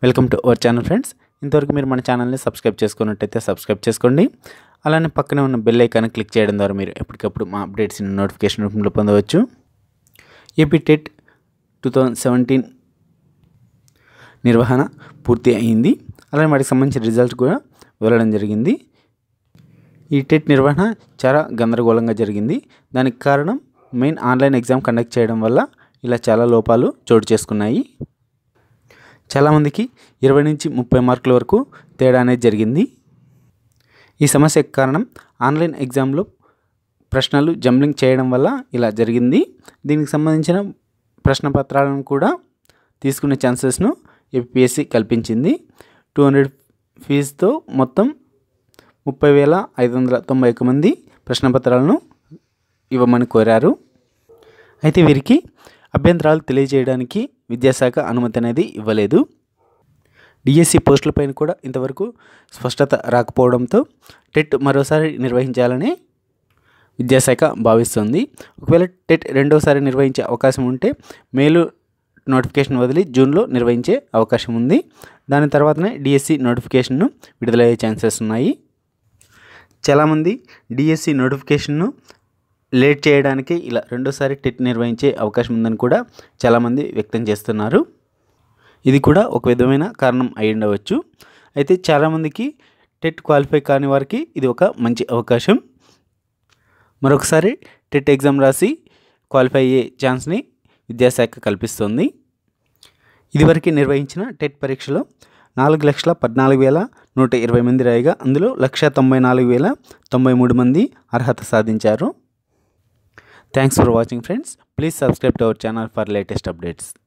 welcome to our channel friends ఇంతవరకు మీరు మన ఛానల్ని సబ్స్క్రైబ్ చేసుకున్నట్టయితే సబ్స్క్రైబ్ చేసుకోండి అలానే పక్కనే ఉన్న బెల్ ఐకాన్ క్లిక్ చేయడం ద్వారా మీరు ఎప్పటికప్పుడు మా అప్డేట్స్ నోటిఫికేషన్ రూపంలో పొందవచ్చు AP TET two thousand seventeen నిర్వహణ పూర్తి అయింది అలానే వాటికి సంబంధించిన రిజల్ట్ కూడా వెళ్ళడం జరిగింది ఈ టెట్ నిర్వహణ చాలా గందరగోళంగా జరిగింది దానికి కారణం మెయిన్ ఆన్లైన్ ఎగ్జామ్ కండక్ట్ చేయడం వల్ల ఇలా చాలా లోపాలు చోటు చేసుకున్నాయి చాలామందికి ఇరవై నుంచి ముప్పై మార్కుల వరకు తేడా అనేది జరిగింది ఈ సమస్యకు కారణం ఆన్లైన్ ఎగ్జామ్లో ప్రశ్నలు జంబ్లింగ్ చేయడం వల్ల ఇలా జరిగింది దీనికి సంబంధించిన ప్రశ్న పత్రాలను కూడా తీసుకునే ఛాన్సెస్ను ఏపీఎస్సి కల్పించింది టూ హండ్రెడ్ ఫీజుతో మొత్తం ముప్పై వేల ఐదు వందల తొంభై ఒక్క మంది ప్రశ్నపత్రాలను ఇవ్వమని కోరారు అయితే వీరికి అభ్యంతరాలు తెలియజేయడానికి విద్యాశాఖ అనుమతి అనేది ఇవ్వలేదు డిఎస్సి పోస్టులపైన కూడా ఇంతవరకు స్పష్టత రాకపోవడంతో టెట్ మరోసారి నిర్వహించాలని విద్యాశాఖ భావిస్తుంది ఒకవేళ టెట్ రెండోసారి నిర్వహించే అవకాశం ఉంటే మేలు నోటిఫికేషన్ వదిలి జూన్లో నిర్వహించే అవకాశం ఉంది దాని తర్వాతనే డిఎస్సి నోటిఫికేషన్ను విడుదలయ్యే ఛాన్సెస్ ఉన్నాయి చాలామంది డిఎస్సి నోటిఫికేషన్ను లేట్ చేయడానికి ఇలా రెండోసారి టెట్ నిర్వహించే అవకాశం ఉందని కూడా చాలామంది వ్యక్తం చేస్తున్నారు ఇది కూడా ఒక విధమైన కారణం అయి ఉండవచ్చు అయితే చాలామందికి టెట్ క్వాలిఫై కాని వారికి ఇది ఒక మంచి అవకాశం మరొకసారి టెట్ ఎగ్జామ్ రాసి క్వాలిఫై అయ్యే ఛాన్స్ని విద్యాశాఖ కల్పిస్తుంది ఇదివరకు నిర్వహించిన టెట్ పరీక్షలో నాలుగు లక్షల పద్నాలుగు వేల నూట ఇరవై మంది రాయగా అందులో లక్ష తొంభై నాలుగు వేల తొంభై మూడు మంది అర్హత సాధించారు thanks for watching friends please subscribe to our channel for latest updates